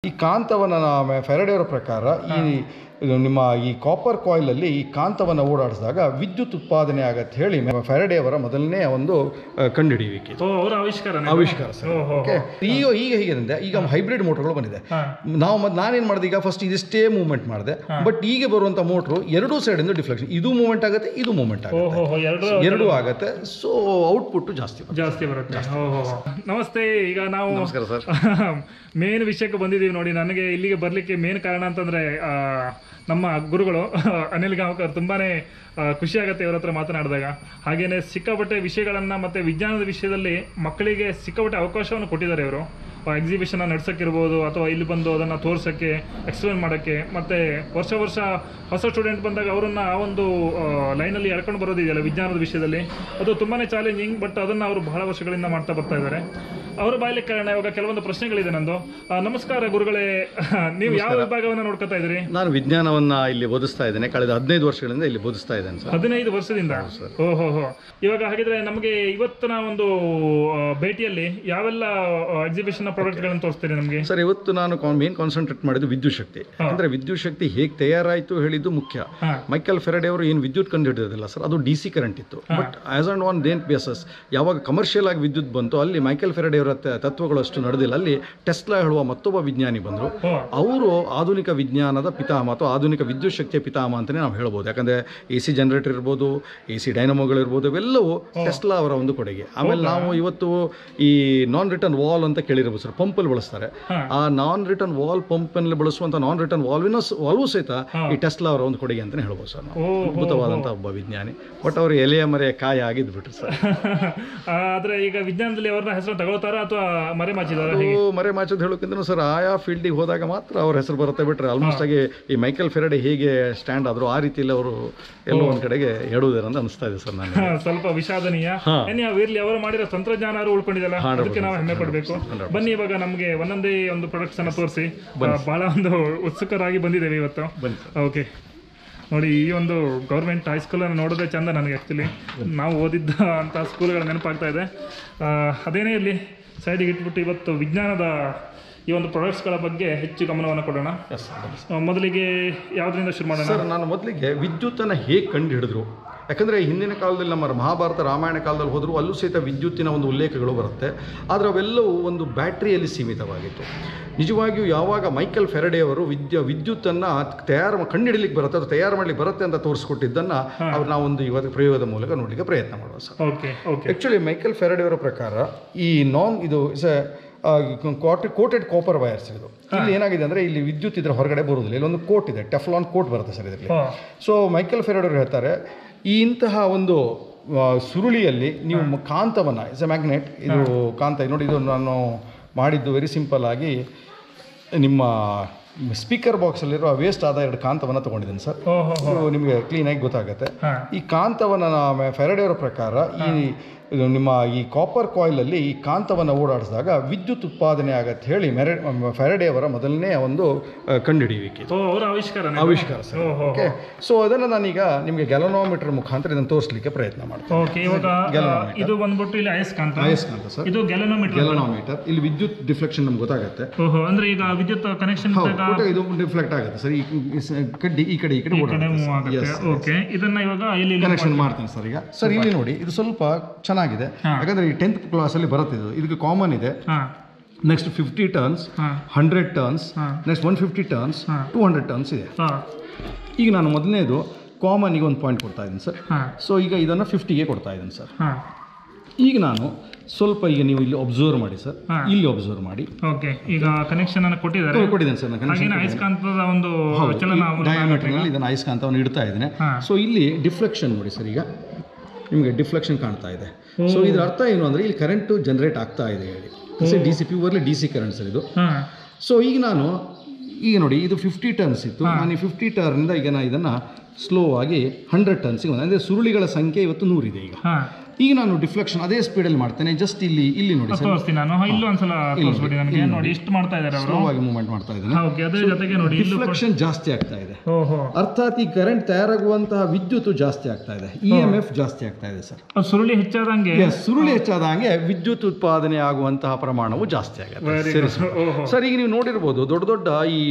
ಈ ಕಾಂತವನ್ನು ಫೆರಡೆ ಅವರ ಪ್ರಕಾರ ಈ ಇದು ನಿಮ್ಮ ಈ ಕಾಪರ್ ಕಾಯಿಲಲ್ಲಿ ಈ ಕಾಂತವನ್ನು ಓಡಾಡಿಸಿದಾಗ ವಿದ್ಯುತ್ ಉತ್ಪಾದನೆ ಆಗತ್ತೆ ಹೇಳಿ ಫೆರಡೆ ಅವರ ಮೊದಲನೇ ಒಂದು ಆ, ಕಂಡುಹಿಡಿಯುವಿಕೆ ಓ ಅವರ ಆವಿಷ್ಕಾರ ಆವಿಷ್ಕಾರ ಸರ್ ಓಕೆ ಈಗ ಈಗ ಹೇಗಿದೆ ಈಗ ಹೈಬ್ರಿಡ್ ಮೋಟರ್ಗಳು ಬಂದಿದೆ ನಾವು ಮತ್ತೆ ನಾನೇನು ಮಾಡಿದೆ ಈಗ ಫಸ್ಟ್ ಇದಿಷ್ಟೇ ಮೂವ್ಮೆಂಟ್ ಮಾಡಿದೆ ಬಟ್ ಈಗ ಬರುವಂಥ ಮೋಟ್ರು ಎರಡೂ ಸೈಡಿಂದ ಡಿಫ್ಲೆಕ್ಷನ್ ಇದು ಮೂವ್ಮೆಂಟ್ ಆಗುತ್ತೆ ಇದು ಮೂವ್ಮೆಂಟ್ ಆಗುತ್ತೆ ಓಹೋ ಹೋ ಎರಡು ಎರಡೂ ಆಗುತ್ತೆ ಸೊ ಔಟ್ಪುಟ್ ಜಾಸ್ತಿ ಬರುತ್ತೆ ಜಾಸ್ತಿ ಬರುತ್ತೆ ಓಹೋ ನಮಸ್ತೆ ಈಗ ನಾವು ನಮಸ್ಕಾರ ಸರ್ ಮೇನ್ ವಿಷಯಕ್ಕೆ ಬಂದಿದ್ದೀವಿ ನೋಡಿ ನನಗೆ ಇಲ್ಲಿಗೆ ಬರಲಿಕ್ಕೆ ಮೇನ್ ಕಾರಣ ಅಂತಂದ್ರೆ ಆ, ನಮ್ಮ ಗುರುಗಳು ಅನಿಲ್ ಗಾಂವ್ಕರ್ ತುಂಬಾನೇ ಆ, ಖುಷಿ ಆಗುತ್ತೆ ಇವ್ರ ಹತ್ರ ಮಾತನಾಡಿದಾಗ ಹಾಗೇನೆ ಸಿಕ್ಕಾಪಟ್ಟೆ ವಿಷಯಗಳನ್ನ ಮತ್ತೆ ವಿಜ್ಞಾನದ ವಿಷಯದಲ್ಲಿ ಮಕ್ಕಳಿಗೆ ಸಿಕ್ಕಾಪಟ್ಟೆ ಅವಕಾಶವನ್ನು ಕೊಟ್ಟಿದ್ದಾರೆ ಇವರು ಎಕ್ಸಿಬಿಷನ್ ನಡೆಸಕ್ಕಿರ್ಬೋದು ಅಥವಾ ಇಲ್ಲಿ ಬಂದು ಅದನ್ನ ತೋರ್ಸಕ್ಕೆ ಎಕ್ಸ್ಪ್ಲೇನ್ ಮಾಡಕ್ಕೆ ಮತ್ತೆ ವರ್ಷ ವರ್ಷ ಹೊಸ ಸ್ಟೂಡೆಂಟ್ ಬಂದಾಗ ಅವರನ್ನ ಆ ಒಂದು ಲೈನಲ್ಲಿ ಎಳ್ಕೊಂಡು ಬರೋದಿದೆಯಲ್ಲ ವಿಜ್ಞಾನದ ವಿಷಯದಲ್ಲಿ ಅದು ತುಂಬಾನೇ ಚಾಲೆಂಜಿಂಗ್ ಬಟ್ ಅದನ್ನ ಅವರು ಬಹಳ ವರ್ಷಗಳಿಂದ ಮಾಡ್ತಾ ಬರ್ತಾ ಇದ್ದಾರೆ ಅವರ ಬಾಯಲ್ಲಿ ಕಾರಣ ಇವಾಗ ಕೆಲವೊಂದು ಪ್ರಶ್ನೆಗಳಿದೆ ನಂದು ಆ, ನಮಸ್ಕಾರ ಗುರುಗಳೇ ನೀವು ಯಾವ ವಿಭಾಗವನ್ನ ನೋಡ್ಕೊತಾ ಇದ್ರಿ ನಾನು ವಿಜ್ಞಾನವನ್ನ ಇಲ್ಲಿ ಬೋಧಿಸ್ತಾ ಇದ್ದೇನೆ ಕಳೆದ ಹದಿನೈದು ವರ್ಷಗಳಿಂದ ಇಲ್ಲಿ ಬೋಧಿಸ್ತಾ ಇದ್ದೇನೆ ಸರ್ ಹದಿನೈದು ವರ್ಷದಿಂದ ಓಹೋ ಹೋ ಇವಾಗ ಹಾಗಿದ್ರೆ ನಮಗೆ ಇವತ್ತಿನ ಒಂದು ಆ, ಭೇಟಿಯಲ್ಲಿ ಯಾವೆಲ್ಲ ಎಕ್ಸಿಬಿಷನ್ ಪ್ರಾಡಕ್ಟ್ ಗಳನ್ನು ತೋರಿಸ್ತೀರಿ ನಮಗೆ ಸರ್ ಇವತ್ತು ನಾನು ಮೇನ್ ಕಾನ್ಸಂಟ್ರೇಟ್ ಮಾಡಿದ್ದು ವಿದ್ಯುತ್ ಶಕ್ತಿ ಅಂದ್ರೆ ವಿದ್ಯುತ್ ಶಕ್ತಿ ಹೇಗೆ ತಯಾರಾಯಿತು ಹೇಳಿದ್ದು ಮುಖ್ಯ ಹಾ. ಮೈಕಲ್ ಫೆರಡೆ ಅವರು ಏನು ವಿದ್ಯುತ್ ಕಂಡು ಹಿಡಿದಿಲ್ಲ ಸರ್ ಅದು ಡಿ ಸಿ ಕರೆಂಟ್ ಇತ್ತು but as and when then bases ಯಾವಾಗ ಕಮರ್ಷಿಯಲ್ ಆಗಿ ವಿದ್ಯುತ್ ಬಂತು ಅಲ್ಲಿ ಮೈಕಲ್ ಫೆರಡೆ ಅವರ ತ- ತತ್ವಗಳು ಅಷ್ಟು ನಡೆದಿಲ್ಲ ಅಲ್ಲಿ ಟೆಸ್ಲಾ ಹೇಳುವ ಮತ್ತೊಬ್ಬ ವಿಜ್ಞಾನಿ ಬಂದರು ಓ. ಅವರು ಆಧುನಿಕ ವಿಜ್ಞಾನದ ಪಿತಾಮಹ ಅಥವಾ ಆಧುನಿಕ ವಿದ್ಯುತ್ ಶಕ್ತಿಯ ಪಿತಾಮಹ ಅಂತಲೇ ನಾವು ಹೇಳ್ಬೋದು ಯಾಕಂದ್ರೆ ಎ ಸಿ ಜನರೇಟರ್ ಇರ್ಬೋದು ಎ ಸಿ ಡೈನಮೋಗಳಿರ್ಬೋದು ಇವೆಲ್ಲವೂ ಟೆಸ್ಲಾ ಅವರ ಒಂದು ಕೊಡುಗೆ ಆಮೇಲೆ ನಾವು ಇವತ್ತು ಈ ನಾನ್ ರಿಟರ್ನ್ ವಾಲ್ ಅಂತ ಕೇಳಿರ್ಬೋದು ಸರ್ ಪಂಪಲ್ಲಿ ಬಳಸ್ತಾರೆ ಆ ನಾನ್ ರಿಟರ್ನ್ ವಾಲ್ ಪಂಪಲ್ಲಿ ಬಳಸುವಂಥ ನಾನ್ ರಿಟರ್ನ್ ವಾಲ್ವಿನ ವಾಲ್ವು ಸಹಿತ ಈ ಟೆಸ್ಲಾ ಅವರ ಒಂದು ಕೊಡುಗೆ ಅಂತಲೇ ಹೇಳ್ಬೋದು ಸರ್ ನಾವು ಓ ಅದ್ಭುತವಾದಂಥ ಒಬ್ಬ ವಿಜ್ಞಾನಿ ಬಟ್ ಅವರು ಎಲೆಯ ಮರೆಯ ಕಾಯ ಆಗಿದ್ದು ಬಿಟ್ರು ಸರ್ ಆದ್ರೆ ಈಗ ವಿಜ್ಞಾನದಲ್ಲಿ ಅವ್ರನ್ನ ಹೆಸರು ತಗೊಳ್ತಾರ ಅಥವಾ ಮರೆ ಮಾಚಿದಾರ ಅದು ಮರೆ ಮಾಚೋದು ಹೇಳೋಕ್ಕಿಂತ ಸರ್ ಆಯಾ ಫೀಲ್ಡಿಗೆ ಹೋದಾಗ ಮಾತ್ರ ಅವ್ರ ಹೆಸರು ಬರುತ್ತೆ ಬಿಟ್ರೆ ಆಲ್ಮೋಸ್ಟ್ ಆಗಿ ಈ ಮೈಕಲ್ ಫೆರಡೆ ಹೇಗೆ ಸ್ಟ್ಯಾಂಡ್ ಆದ್ರು ಆ ರೀತಿಯಲ್ಲಿ ಅವರು ಎಲ್ಲೋ ಒಂದು ಕಡೆಗೆ ಹೇಳುವುದೇನಂತ ಅಂತ ಅನಿಸ್ತಾ ಇದೆ ಸರ್ ನನಗೆ ಸ್ವಲ್ಪ ವಿಷಾದನೀಯ ಎನಿಯಾವ್ ಇರ್ಲಿ ಅವರು ಮಾಡಿರೋ ತಂತ್ರಜ್ಞಾನ ಅವರು ಉಳ್ಕೊಂಡಿದಲ್ಲ ಅದಕ್ಕೆ ನಾವು ಹೆಮ್ಮೆ ಪಡಬೇಕು ಬನ್ನಿ ಇವಾಗ ನಮಗೆ ಒಂದೊಂದೇ ಒಂದು ಪ್ರಾಡಕ್ಟ್ಸ್ ಅನ್ನ ತೋರಿಸಿ ಬಹಳ ಒಂದು ಉತ್ಸುಕರಾಗಿ ಬಂದಿದ್ದೇವೆ ಇವತ್ತು ಓಕೆ ನೋಡಿ ಈ ಒಂದು ಗೌರ್ಮೆಂಟ್ ಹೈಸ್ಕೂಲ್ ಅನ್ನು ನೋಡೋದೇ ಚಂದ ನನಗೆ ಆ್ಯಕ್ಚುಲಿ ನಾವು ಓದಿದ್ದ ಅಂತ ಸ್ಕೂಲ್ಗಳ ನೆನಪಾಗ್ತಾ ಇದೆ ಆ, ಅದೇನೇ ಇರಲಿ ಸೈಡಿಗೆ ಇಟ್ಬಿಟ್ಟು ಇವತ್ತು ವಿಜ್ಞಾನದ ಈ ಒಂದು ಪ್ರಾಡಕ್ಟ್ಸ್ಗಳ ಬಗ್ಗೆ ಹೆಚ್ಚು ಗಮನವನ್ನು ಕೊಡೋಣ ಆ, ಮೊದಲಿಗೆ ಯಾವುದರಿಂದ ಶುರು ಮಾಡೋಣ ಸರ್ ನಾನು ಮೊದಲಿಗೆ ವಿದ್ಯುತ್ತನ್ನು ಹೇಗೆ ಕಂಡು ಹಿಡಿದ್ರು ಯಾಕಂದರೆ ಹಿಂದಿನ ಕಾಲದಲ್ಲಿ ನಮ್ಮ ಮಹಾಭಾರತ ರಾಮಾಯಣ ಕಾಲದಲ್ಲಿ ಹೋದರೂ ಅಲ್ಲೂ ಸಹಿತ ವಿದ್ಯುತ್ತಿನ ಒಂದು ಉಲ್ಲೇಖಗಳು ಬರುತ್ತೆ ಆದರೆ ಅವೆಲ್ಲವೂ ಒಂದು ಬ್ಯಾಟ್ರಿಯಲ್ಲಿ ಸೀಮಿತವಾಗಿತ್ತು ನಿಜವಾಗಿಯೂ ಯಾವಾಗ ಮೈಕಲ್ ಫೆರಡೆ ಅವರು ವಿದ್ಯು ವಿದ್ಯುತ್ತನ್ನು ತಯಾರು ಕಂಡುಹಿಡಲಿಕ್ಕೆ ಬರುತ್ತೆ ಅದು ತಯಾರು ಮಾಡಲಿಕ್ಕೆ ಬರುತ್ತೆ ಅಂತ ತೋರಿಸ್ಕೊಟ್ಟಿದ್ದನ್ನು ಅವ್ರು ನಾವೊಂದು ಇವತ್ತು ಪ್ರಯೋಗದ ಮೂಲಕ ನೋಡಲಿಕ್ಕೆ ಪ್ರಯತ್ನ ಮಾಡುವ sir okay okay actually Michael Faraday ಅವರ ಪ್ರಕಾರ ಈ ನಾನ್ ಇದು ಇಸ್ ಕೋಟೆಡ್ ಕಾಪರ್ ವೈರ್ಸ್ ಇದು ಇಲ್ಲಿ ಏನಾಗಿದೆ ಅಂದರೆ ಇಲ್ಲಿ ವಿದ್ಯುತ್ ಇದ್ರ ಹೊರಗಡೆ ಬರುವುದಿಲ್ಲ ಇಲ್ಲೊಂದು ಕೋಟ್ ಇದೆ ಟೆಫ್ಲಾನ್ ಕೋಟ್ ಬರುತ್ತೆ ಸರ್ ಇದರಲ್ಲಿ ಹಾಂ ಸೊ ಮೈಕಲ್ ಫೆರಡ್ ಅವರು ಹೇಳ್ತಾರೆ ಈ ಇಂತಹ ಒಂದು ಆ, ಸುರುಳಿಯಲ್ಲಿ ನೀವು ಮ- ಕಾಂತವನ್ನ ಇಸ್ ಎ ಮ್ಯಾಗ್ನೆಟ್ ಇದು ಕಾಂತ ನೋಡಿ ಇದು ನಾನು ಮಾಡಿದ್ದು ವೆರಿ ಸಿಂಪಲ್ ಆಗಿ ನಿಮ್ಮ ಸ್ಪೀಕರ್ ಬಾಕ್ಸಲ್ಲಿರೋ ವೇಸ್ಟ್ ಆದ ಎರಡು ಕಾಂತವನ್ನು ತೊಗೊಂಡಿದ್ದೀನಿ ಸರ್ ಓಹೋ ಇದು ನಿಮಗೆ ಕ್ಲೀನಾಗಿ ಗೊತ್ತಾಗುತ್ತೆ ಹಾ. ಈ ಕಾಂತವನ್ನು ಫೆರಡೆ ಅವರ ಪ್ರಕಾರ ಈ ಇದು ನಿಮ್ಮ ಈ ಕಾಪರ್ ಕಾಯಿಲಲ್ಲಿ ಈ ಕಾಂತವನ್ನು ಓಡಾಡಿಸಿದಾಗ ವಿದ್ಯುತ್ ಉತ್ಪಾದನೆ ಆಗತ್ತೆ ಹೇಳಿ ಮೆರೆ ಫೆರಡೆ ಅವರ ಮೊದಲನೇ ಒಂದು ಆ, ಕಂಡುಹಿಡಿಯುವಿಕೆ ಓ ಅವರ ಆವಿಷ್ಕಾರ ಆವಿಷ್ಕಾರ ಸರ್ ಓಹೋ ಓಕೆ ಸೊ ಅದನ್ನು ನಾನೀಗ ನಿಮಗೆ ಗ್ಯಾಲೋನೋಮೀಟರ್ ಮುಖಾಂತರ ಇದನ್ನು ತೋರಿಸಲಿಕ್ಕೆ ಪ್ರಯತ್ನ ಮಾಡ್ತೀನಿ ಓಕೆ ಇವಾಗ ಆ, ಇದು ಬಂದ್ಬಿಟ್ಟು ಇಲ್ಲಿ ಅಯಸ್ಕಾಂತ ಅಯಸ್ಕಾಂತ ಸರ್ ಇದು ಗ್ಯಾಲನೋಮೀಟರ್ ಗ್ಯಾಲೋನೋಮೀಟರ್ ಇಲ್ಲಿ ವಿದ್ಯುತ್ ಡಿಫ್ಲೆಕ್ಷನ್ ನಮ್ಗೆ ಗೊತ್ತಾಗುತ್ತೆ ಓಹೋ ಅಂದ್ರೆ ಈಗ ವಿದ್ಯುತ್ ಕನೆಕ್ಷನ್ ಹೌದು ಊಟ ಇದು ಡಿಫ್ಲೆಕ್ಟ್ ಆಗುತ್ತೆ ಸರ್ ಈ ಈ ಸ- ಕಡ್ಡಿ ಈ ಕಡೆ ಈ ಕಡೆ ಮೂವ್ ಆಗುತ್ತೆ ಓಡಾಡುತ್ತೆ ಓಕೆ ಇದನ್ನ ಇವಾಗ ಇಲ್ಲಿ ಇಲ್ಲಿ- ಕನೆಕ್ಷನ್ ಮಾಡ್ತೀನಿ ಸರ್ ಈಗ ಸರ್ ಇಲ್ಲಿ ನೋಡಿ ಇದು ಸ್ವಲ್ಪ ಚೆನ್ನಾಗಿದೆ ಯಾಕಂದ್ರೆ ಈ ಟೆಂತ್ ಕ್ಲಾಸಲ್ಲಿ ಬರುತ್ತೆ ಇದು ಇದಕ್ಕೆ ಕಾಮನ್ ಇದೆ ಹಾ ನೆಕ್ಸ್ಟ್ ಫಿಫ್ಟಿ ಟರ್ನ್ಸ್ ಹಾ ಹಂಡ್ರೆಡ್ ಟರ್ನ್ಸ್ ಹಾ. ನೆಕ್ಸ್ಟ್ ಒನ್ ಫಿಫ್ಟಿ ಟರ್ನ್ಸ್ ಹಾ. ಟೂ ಹಂಡ್ರೆಡ್ ಟರ್ನ್ಸ್ ಇದೆ ಹಾ ಈಗ ನಾನು ಮೊದಲನೇದು ಕಾಮನ್ಗೆ ಒಂದು ಪಾಯಿಂಟ್ ಕೊಡ್ತಾ ಇದ್ದೀನಿ ಸರ್ ಹಾ ಸೊ ಈಗ ಇದನ್ನು ಫಿಫ್ಟಿಗೆ ಕೊಡ್ತಾ ಇದ್ದೀನಿ ಸರ್ ಹಾ ಈಗ ನಾನು ಸ್ವಲ್ಪ ಈಗ ನೀವು ಇಲ್ಲಿ ಒಬ್ಸರ್ವ್ ಮಾಡಿ ಸರ್ ಹಾ. ಇಲ್ಲಿ ಒಬ್ಸರ್ವ್ ಮಾಡಿ ಓಕೆ ಈಗ ಕನೆಕ್ಷನ್ ಅನ್ನು ಕೊಟ್ಟಿದ್ದಾರೆ ಕೊಟ್ಟಿದ್ದೇನೆ ಸರ್ ನಾನು ಹಾಗೇನೆ ಅಯಸ್ಕಾಂತದ ಒಂದು ಚಲನ ಡಯಾಮೀಟರ್ನಲ್ಲಿ ಇದನ್ನು ಅಯಸ್ಕಾಂತವನ್ನು ಇಡ್ತಾ ಇದ್ದೇನೆ ಹಾ. ಸೊ ಇಲ್ಲಿ ಡಿಫ್ಲೆಕ್ಷನ್ ನೋಡಿ ಸರ್ ಈಗ ನಿಮಗೆ ಡಿಫ್ಲೆಕ್ಷನ್ ಕಾಣ್ತಾ ಇದೆ ಸೊ ಇದರ ಅರ್ಥ ಏನು ಅಂದರೆ ಇಲ್ಲಿ ಕರೆಂಟು ಜನರೇಟ್ ಆಗ್ತಾ ಇದೆ ಹೇಳಿ D C purely D C current sir ಇದು ಹಾ ಸೊ ಈಗ ನಾನು ಈಗ ನೋಡಿ ಇದು ಫಿಫ್ಟಿ ಟರ್ನ್ಸ್ ಇತ್ತು ನಾನು ಈ ಫಿಫ್ಟಿ ಟರ್ನಿಂದ ಈಗ ನಾನು ಇದನ್ನು ಸ್ಲೋ ಆಗಿ ಹಂಡ್ರೆಡ್ ಟರ್ನ್ಸಿಗೆ ಅಂದರೆ ಸುರುಳಿಗಳ ಸಂಖ್ಯೆ ಇವತ್ತು ನೂರಿದೆ ಈಗ ಹಾ ಈಗ ನಾನು ಡಿಫ್ಲೆಕ್ಷನ್ ಅದೇ ಸ್ಪೀಡಲ್ಲಿ ಮಾಡ್ತೇನೆ ಜಸ್ಟ್ ಇಲ್ಲಿ ಇಲ್ಲಿ ನೋಡಿ ಸರ್ ತೋರಿಸ್ತೀನಿ ನಾನು ಹಾ, ಇಲ್ಲೂ ಒಂದ್ಸಲ ತೋರಿಸ್ಬಿಡಿ ನನಗೆ ನೋಡಿ ಇಷ್ಟು ಮಾಡ್ತಾ ಇದ್ದಾರೆ ಅವರು ಸ್ಲೋ ಆಗಿ ಮೂವ್ಮೆಂಟ್ ಮಾಡ್ತಾ ಇದ್ದೇನೆ ಓಕೆ ಅದ್ರ ಜೊತೆಗೆ ನೋಡಿ ಇಲ್ಲೂ ಡಿಫ್ಲೆಕ್ಷನ್ ಜಾಸ್ತಿ ಆಗ್ತಾ ಇದೆ ಓಹೋ ಅರ್ಥಾತ್ ಈ ಕರೆಂಟ್ ತಯಾರಾಗುವಂತಹ ವಿದ್ಯುತ್ ಜಾಸ್ತಿ ಆಗ್ತಾ ಇದೆ ಇ ಎಮ್ ಎಫ್ ಜಾಸ್ತಿ ಆಗ್ತಾ ಇದೆ ಸರ್ ಅದು ಸುರುಳಿ ಹೆಚ್ಚಾದಂಗೆ Yes, ಸುರುಳಿ ಹೆಚ್ಚಾದಂಗೆ ವಿದ್ಯುತ್ ಉತ್ಪಾದನೆ ಆಗುವಂತಹ ಪ್ರಮಾಣವು ಜಾಸ್ತಿ ಆಗುತ್ತೆ Very ಸರಿ good. ಸರ್ ಓಹೋ ಸರ್ ಈಗ ನೀವು ನೋಡಿರ್ಬೋದು ದೊಡ್ಡ ದೊಡ್ಡ ಈ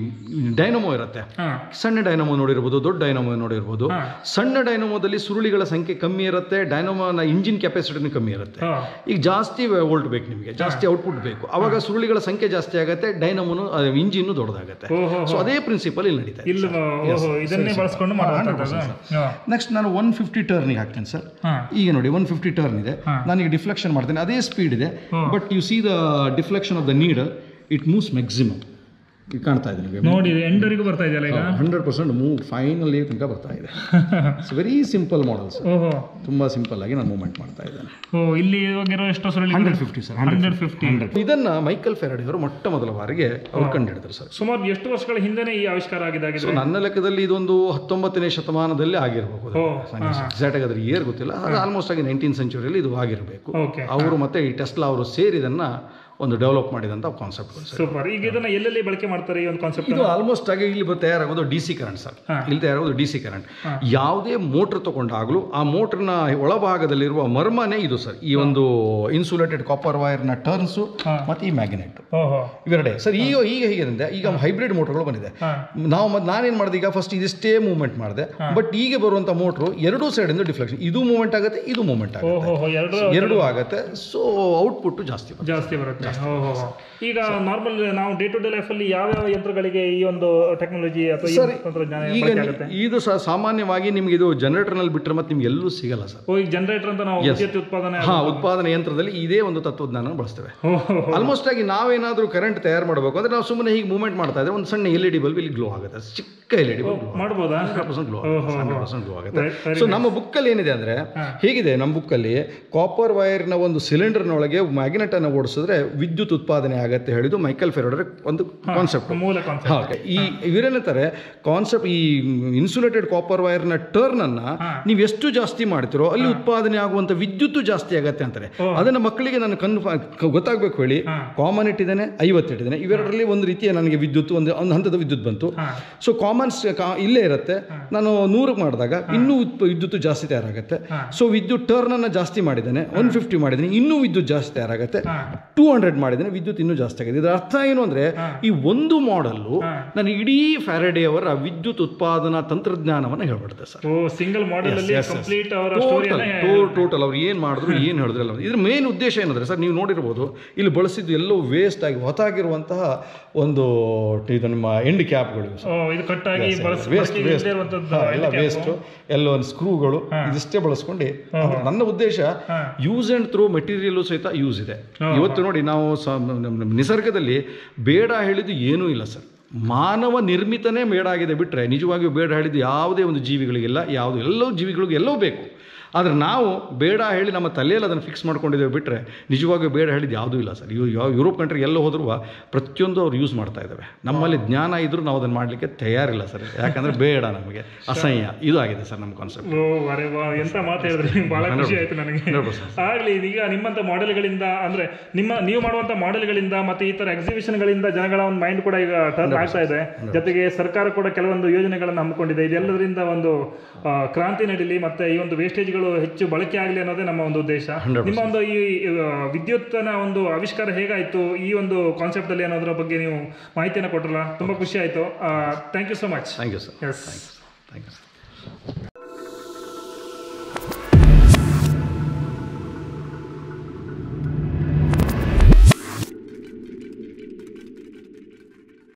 ಡೈನಮೋ ಇರುತ್ತೆ ಹಾ ಸಣ್ಣ ಡೈನಮೋ ನೋಡಿರ್ಬೋದು ದೊಡ್ಡ ಡೈನಮೋ ನೋಡಿರ್ಬೋದು ಹಾ. ಸಣ್ಣ ಡೈನಮೋದಲ್ಲಿ ಸುರುಳಿಗಳ ಸಂಖ್ಯೆ ಕಮ್ಮಿ ಇರುತ್ತೆ ಡೈನಮೋನ ಇಂಜಿನ್ ಕೆಪಾಸಿಟಿನೂ ಕಮ್ಮಿ ಇರುತ್ತೆ ಹಾ ಈಗ ಜಾಸ್ತಿ ವೋಲ್ಟ್ ಬೇಕು ನಿಮಗೆ ಜಾಸ್ತಿ ಔಟ್ಪುಟ್ ಬೇಕು ಅವಾಗ ಸುರುಳಿಗಳ ಸಂಖ್ಯೆ ಜಾಸ್ತಿ ಆಗುತ್ತೆ ಡೈನಮೋನು ಇಂಜಿನ್ ದೊಡ್ಡದಾಗುತ್ತೆ ಓಹೋ ಸೊ ಅದೇ ಪ್ರಿನ್ಸಿಪಲ್ ಇಲ್ಲಿ ನಡೀತಾ ಇದೆ ಇಲ್ಲಿ ಓಹೋ ಇದನ್ನೇ ಬಳಸ್ಕೊಂಡು ಮಾಡುವಂಥದ್ದು ಹಾ ನೆಕ್ಸ್ಟ್ ನಾನು ಒನ್ ಫಿಫ್ಟಿ ಟರ್ನಿಗೆ ಹಾಕ್ತೇನೆ ಸರ್ ಹಾ ಈಗ ನೋಡಿ ಒನ್ ಫಿಫ್ಟಿ ಟರ್ನ್ ಇದೆ ಹಾ. ನಾನೀಗ ಡಿಫ್ಲೆಕ್ಷನ್ ಮಾಡ್ತೇನೆ ಅದೇ ಸ್ಪೀಡ್ ಇದೆ but you see the deflection of the needle it moves maximum ಈಗ ಕಾಣ್ತಾ ಇದೆ ನಿಮಗೆ ನೋಡಿ ಎಂಡರಿಗೂ ಬರ್ತಾ ಇದೆಯಲ್ಲ ಈಗ ಹಂಡ್ರೆಡ್ ಪರ್ಸೆಂಟ್ ಮೂವ್ ಫೈನಲ್ ತನಕ ಬರ್ತಾ ಇದೆ it's very simple model sir ಓಹೋ ತುಂಬ ಸಿಂಪಲ್ ಆಗಿ ನಾನು ಮೂವ್ಮೆಂಟ್ ಮಾಡ್ತಾ ಇದ್ದೇನೆ ಓ ಇಲ್ಲಿ ಇವಾಗಿರೋ ಎಷ್ಟು ಸುರುಳಿ hundred fifty sir hundred fifty ಇದನ್ನ ಮೈಕಲ್ ಫೆರಡಿ ಅವರು ಮೊಟ್ಟ ಮೊದಲ ಬಾರಿಗೆ ಅವ್ರು ಕಂಡುಹಿಡಿದ್ರು ಸರ್ ಸುಮಾರು ಎಷ್ಟು ವರ್ಷಗಳ ಹಿಂದೆನೆ ಈ ಆವಿಷ್ಕಾರ ಸೊ ಆಗಿದ್ದಾಗಿದೆ ನನ್ನ ಲೆಕ್ಕದಲ್ಲಿ ಇದೊಂದು ಹತ್ತೊಂಬತ್ತನೇ ಶತಮಾನದಲ್ಲಿ ಆಗಿರಬಹುದು ಓ ಎಕ್ಸಾಕ್ಟ್ ಆಗಿ ಅದ್ರ ಇಯರ್ ಗೊತ್ತಿಲ್ಲ ಅದು ಆಲ್ಮೋಸ್ಟ್ ಆಗಿ ನೈನ್ಟೀನ್ ಸೆಂಚುರಿಯಲ್ಲಿ ಇದು ಆಗಿರಬೇಕು ಓಕೆ ಅವರು ಮತ್ತೆ ಈ ಟೆಸ್ಲಾ ಅವರು ಸೇರಿದನ್ನ ಒಂದು ಡೆವಲಪ್ ಮಾಡಿದಂಥ ಕಾನ್ಸೆಪ್ಟ್ಗಳು ಸರ್ ಸೂಪರ್ ಈಗ ಇದನ್ನ ಎಲ್ಲೆಲ್ಲಿ ಬಳಕೆ ಮಾಡ್ತಾರೆ ಈ ಒಂದು ಕಾನ್ಸೆಪ್ಟ್ ಇದು ಆಲ್ಮೋಸ್ಟ್ ಆಗಿ ಇಲ್ಲಿ ಬ- ತಯಾರಾಗೋದು ಡಿ ಸಿ ಕರೆಂಟ್ ಸರ್ ಹಾ. ಇಲ್ಲಿ ತಯಾರಾಗೋದು ಡಿ ಸಿ ಕರೆಂಟ್ ಹಾ. ಯಾವುದೇ ಮೋಟ್ರ್ ತಗೊಂಡಾಗಲೂ ಆ ಮೋಟ್ರ್ನ ಒಳಭಾಗದಲ್ಲಿರುವ ಮರ್ಮನೇ ಇದು ಸರ್ ಈ ಒಂದು ಇನ್ಸುಲೇಟೆಡ್ ಕಾಪರ್ ವೈರ್ನ ಟರ್ನ್ಸು ಹಾ. ಮತ್ತು ಈ ಮ್ಯಾಗ್ನೆಟ್ ಓಹೋ ಇವೆರಡೇ ಸರ್ ಈಗ ಈಗ ಹೇಗಿದೆ ಈಗ ಹೈಬ್ರಿಡ್ ಮೋಟ್ರ್ಗಳು ಬಂದಿದೆ ಹಾ ನಾವು ಮತ್ತೆ ನಾನೇನು ಮಾಡಿದೆ ಈಗ ಫಸ್ಟ್ ಇದಿಷ್ಟೇ ಮೂವ್ಮೆಂಟ್ ಮಾಡಿದೆ ಬಟ್ ಈಗ ಬರುವಂಥ ಮೋಟ್ರು ಎರಡೂ ಸೈಡಿಂದ ಡಿಫ್ಲೆಕ್ಷನ್ ಇದು ಮೂವ್ಮೆಂಟ್ ಆಗುತ್ತೆ ಇದು ಮೂವ್ಮೆಂಟ್ ಆಗುತ್ತೆ ಓಹೋ ಎರಡು ಎರಡೂ ಆಗುತ್ತೆ ಸೊ ಔಟ್ಪುಟ್ ಜಾಸ್ತಿ ಬರುತ್ತೆ ಜಾಸ್ತಿ ಬರುತ್ತೆ ಓಹೋ ಈಗ ನಾರ್ಮಲ್ ನಾವು ಡೇ ಟು ಡೇ ಲೈಫ್ ಅಲ್ಲಿ ಯಾವ ಯಾವ ಯಂತ್ರಗಳಿಗೆ ಈ ಒಂದು ಟೆಕ್ನಾಲಜಿ ಅಥವಾ ಈ ಸರ್ ತಂತ್ರಜ್ಞಾನ ಈಗ ಬಳಕೆ ಆಗುತ್ತೆ ಇದು ಸಹ ಸಾಮಾನ್ಯವಾಗಿ ನಿಮ್ಗೆ ಇದು ಜನರೇಟರ್ನಲ್ಲಿ ಬಿಟ್ಟರೆ ಮತ್ತೆ ನಿಮ್ಗೆ ಎಲ್ಲೂ ಸಿಗಲ್ಲ ಸರ್ ಓ ಈಗ ಜನರೇಟರ್ ಅಂತ ನಾವು ವಿದ್ಯುತ್ ಉತ್ಪಾದನೆ ಹಾ ಉತ್ಪಾದನೆ ಯಂತ್ರದಲ್ಲಿ ಇದೇ ಒಂದು ತತ್ವಜ್ಞಾನ ಬಳಸ್ತೇವೆ ಓಹೋ ಆಲ್ಮೋಸ್ಟ್ ಆಗಿ ನಾವೇನಾದ್ರೂ ಕರೆಂಟ್ ತಯಾರು ಮಾಡಬೇಕು ಅಂದ್ರೆ ನಾವು ಸುಮ್ಮನೆ ಹೀಗೆ ಮೂವ್ಮೆಂಟ್ ಮಾಡ್ತಾ ಇದ್ರೆ ಒಂದು ಸಣ್ಣ ಎಲ್ ಇ ಡಿ ಬಲ್ಬ್ ಇಲ್ಲಿ ಗ್ಲೋ ಆಗುತ್ತೆ ಚಿಕ್ಕ ಎಲ್ ಇ ಡಿ ಬಲ್ಬ್ ಮಾಡ್ಬೋದಾ ಹಂಡ್ರೆಡ್ ಪರ್ಸೆಂಟ್ ಗ್ಲೋ ಓಹೋ, ಹಂಡ್ರೆಡ್ ಪರ್ಸೆಂಟ್ ಗ್ಲೋ ಆಗುತ್ತೆ Very- very ಸೊ ನಮ್ಮ ಬುಕ್ಕಲ್ಲಿ ಏನಿದೆ ಅಂದ್ರೆ ಹೇಗಿದೆ ನಮ್ಮ ಬುಕ್ಕಲ್ಲಿ ಕಾಪರ್ ವೈರ್ನ ಒಂದು ಸಿಲಿಂಡರ್ನೊಳಗೆ ಮ್ಯಾಗ್ನೆಟ್ ಅನ್ನು ಓಡಿಸಿದ್ರೆ ವಿದ್ಯುತ್ ಉತ್ಪಾದನೆ ಆಗತ್ತೆ ಹೇಳಿದ್ದು ಮೈಕಲ್ ಫೆರೋಡರ್ ಒಂದು ಕಾನ್ಸೆಪ್ಟ್ ಮೂಲ ಕಾನ್ಸೆಪ್ಟ್ ಹಾಗೆ ಈ ಇವೇನಂತಾರೆ ಕಾನ್ಸೆಪ್ಟ್ ಈ ಇನ್ಸುಲೇಟೆಡ್ ಕಾಪರ್ ವೈರ್ನ ಟರ್ನ್ ಅನ್ನ ನೀವು ಎಷ್ಟು ಜಾಸ್ತಿ ಮಾಡ್ತಿರೋ ಅಲ್ಲಿ ಉತ್ಪಾದನೆ ಆಗುವಂತ ವಿದ್ಯುತ್ ಜಾಸ್ತಿ ಆಗತ್ತೆ ಅಂತಾರೆ ಅದನ್ನ ಮಕ್ಕಳಿಗೆ ನಾನು ಕನ್ಫ ಗೊತ್ತಾಗಬೇಕು ಹೇಳಿ ಹಾ. ಕಾಮನ್ ಇಟ್ಟಿದ್ದೇನೆ ಐವತ್ತು ಇಟ್ಟಿದ್ದೇನೆ ಇವೆರಡರಲ್ಲಿ ಒಂದು ರೀತಿಯ ನನಗೆ ವಿದ್ಯುತ್ ಒಂದು ಒಂದು ಹಂತದ ವಿದ್ಯುತ್ ಬಂತು ಹಾ ಸೊ ಕಾಮನ್ಸ್ ಇಲ್ಲೇ ಇರುತ್ತೆ ನಾನು ನೂರಕ್ಕೆ ಮಾಡಿದಾಗ ಇನ್ನೂ ಉತ್ಪ ವಿದ್ಯುತ್ ಜಾಸ್ತಿ ತಯಾರಾಗುತ್ತೆ ಹಾ. ಸೊ ವಿದ್ಯುತ್ ಟರ್ನ್ ಅನ್ನ ಜಾಸ್ತಿ ಮಾಡಿದ್ದೇನೆ ಒನ್ ಫಿಫ್ಟಿ ಮಾಡಿದ್ದೀನಿ ಇನ್ನೂ ವಿದ್ಯುತ್ ಜಾಸ್ತಿ ತಯಾರಾಗುತ್ತೆ ಹಾ ಟೂ ಹಂಡ್ರೆಡ್ ಮಾಡಿದ್ದೇನೆ ವಿದ್ಯುತ್ ಇನ್ನೂ ಜಾಸ್ತಿ ಆಗಿದೆ ಇದರ ಅರ್ಥ ಏನು ಅಂದ್ರೆ ಈ ಒಂದು ಮಾಡಲ್ಲು ಹಾ. ನಾನು ಇಡೀ ಫ್ಯಾರಡೆ ಅವರ ವಿದ್ಯುತ್ ಉತ್ಪಾದನಾ ತಂತ್ರಜ್ಞಾನವನ್ನು ಹೇಳ್ಬಿಡುತ್ತೆ ಸರ್ ಓ ಸಿಂಗಲ್ ಮಾಡೆಲ್ ಅಲ್ಲಿ yes, yes. ಕಂಪ್ಲೀಟ್ ಅವರ ಟೋಟಲ್ ಸ್ಟೋರಿಯನ್ನ ಟೋಟಲ್ ಅವ್ರು ಏನು ಮಾಡಿದ್ರು ಏನು ಹೇಳಿದ್ರು ಎಲ್ಲ ಇದ್ರ ಮೇನ್ ಉದ್ದೇಶ ಏನಂದ್ರೆ ಸರ್ ನೀವು ನೋಡಿರ್ಬೋದು ಇಲ್ಲಿ ಬಳಸಿದ್ದು ಎಲ್ಲೋ ವೇಸ್ಟ್ ಆಗಿ ಹೊತ್ತಾಗಿರುವಂತಹ ಒಂದು ಇದು ನಿಮ್ಮ ಎಂಡ್ ಕ್ಯಾಪ್ಗಳು ಇವು ಸರ್. ಓ ಇದು ಕಟ್ಟಾಗಿ ಬಳಸ ವೇಸ್ಟ್ ಬಳಕೆಗೆ ವೇಸ್ಟ್ ಇಲ್ಲದೆ ಇರುವಂತದ್ದು ಹಾ, ಎಲ್ಲ ವೇಸ್ಟ್ ಎಲ್ಲ ಒಂದು ಸ್ಕ್ರೂಗಳು ಇದಿಷ್ಟೇ ಬಳಸ್ಕೊಂಡು ಅಂದ್ರೆ ನನ್ನ ಉದ್ದೇಶ ಹಾ. ಯೂಸ್ ಅಂಡ್ ಥ್ರೋ ಮೆಟೀರಿಯಲ್ ಸಹಿತ ಯೂಸ್ ಇದೆ ಇವತ್ತು ನೋಡಿ ನಾವು ಸ- ನಮ್ಮ- ನಮ್ಮ ನಿಸರ್ಗದಲ್ಲಿ ಬೇಡ ಹೇಳಿದ್ದು ಏನೂ ಇಲ್ಲ ಸರ್ ಮಾನವ ನಿರ್ಮಿತನೇ ಬೇಡ ಆಗಿದೆ ಬಿಟ್ಟರೆ ನಿಜವಾಗಿಯೂ ಬೇಡ ಹೇಳಿದ್ದು ಯಾವುದೇ ಒಂದು ಜೀವಿಗಳಿಗಿಲ್ಲ ಯಾವುದು ಎಲ್ಲವೂ ಜೀವಿಗಳಿಗೂ ಎಲ್ಲವೂ ಬೇಕು ಆದರೆ ನಾವು ಬೇಡ ಹೇಳಿ ನಮ್ಮ ತಲೆಯಲ್ಲಿ ಅದನ್ನು ಫಿಕ್ಸ್ ಮಾಡ್ಕೊಂಡಿದ್ದೇವೆ ಬಿಟ್ಟರೆ ನಿಜವಾಗಿಯೂ ಬೇಡ ಹೇಳಿದ್ದು ಯಾವುದೂ ಇಲ್ಲ ಸರ್ ಇವು ಯಾವ ಯುರೋಪ್ ಕಂಟ್ರಿಗೆ ಎಲ್ಲ ಹೋದ್ರೂ ಪ್ರತಿಯೊಂದು ಅವ್ರು ಯೂಸ್ ಮಾಡ್ತಾ ಇದ್ದಾವೆ ನಮ್ಮಲ್ಲಿ ಜ್ಞಾನ ಇದ್ರೂ ನಾವು ಅದನ್ನು ಮಾಡಲಿಕ್ಕೆ ತಯಾರಿಲ್ಲ ಸರ್ ಯಾಕಂದರೆ ಬೇಡ ನಮಗೆ ಅಸಹ್ಯ ಇದು ಆಗಿದೆ ಸರ್ ನಮ್ಮ ಕಾನ್ಸೆಪ್ಟ್ ಓ ಅರೆ ವಾ ಎಂತ ಮಾತು ಹೇಳಿದ್ರಿ ಬಹಳ ಖುಷಿ ಆಯ್ತು ನನಗೆ ಹಂಡ್ರೆಡ್ ಪರ್ಸೆಂಟ್ ಆಗ್ಲಿ ಈಗ ನಿಮ್ಮಂತ ಮಾಡೆಲ್ಗಳಿಂದ ಅಂದ್ರೆ ನಿಮ್ಮ ನೀವು ಮಾಡುವಂತ ಮಾಡೆಲ್ಗಳಿಂದ ಮತ್ತೆ ಈ ತರ ಎಕ್ಸಿಬಿಷನ್ಗಳಿಂದ ಜನಗಳ ಒಂದು ಮೈಂಡ್ ಕೂಡ ಈಗ ಟರ್ನ್ ಆಗ್ತಾ ಇದೆ ಜೊತೆಗೆ ಸರ್ಕಾರ ಕೂಡ ಕೆಲವೊಂದು ಯೋಜನೆಗಳನ್ನು ಹಮ್ಮಿಕೊಂಡಿದೆ ಇದೆಲ್ಲದರಿಂದ ಒಂದು ಆ, ಕ್ರಾಂತಿ ನಡೀಲಿ ಮತ್ತೆ ಈ ಒಂದು ವೇಸ್ಟೇಜ್ಗಳು ಹೆಚ್ಚು ಬಳಕೆ ಆಗಲಿ ಅನ್ನೋದೇ ನಮ್ಮ ಒಂದು ಉದ್ದೇಶ 100%. ನಿಮ್ಮ ಒಂದು ಈ ಆ, ವಿದ್ಯುತ್ನ ಒಂದು ಆವಿಷ್ಕಾರ ಹೇಗಾಯ್ತು ಈ ಒಂದು ಕಾನ್ಸೆಪ್ಟ್ ಅಲ್ಲಿ ಅನ್ನೋದ್ರ ಬಗ್ಗೆ ನೀವು ಮಾಹಿತಿಯನ್ನು ಕೊಟ್ಟರಲ್ಲ ತುಂಬಾ ಖುಷಿ ಆಯ್ತು thank you so much thank you sir yes thank you sir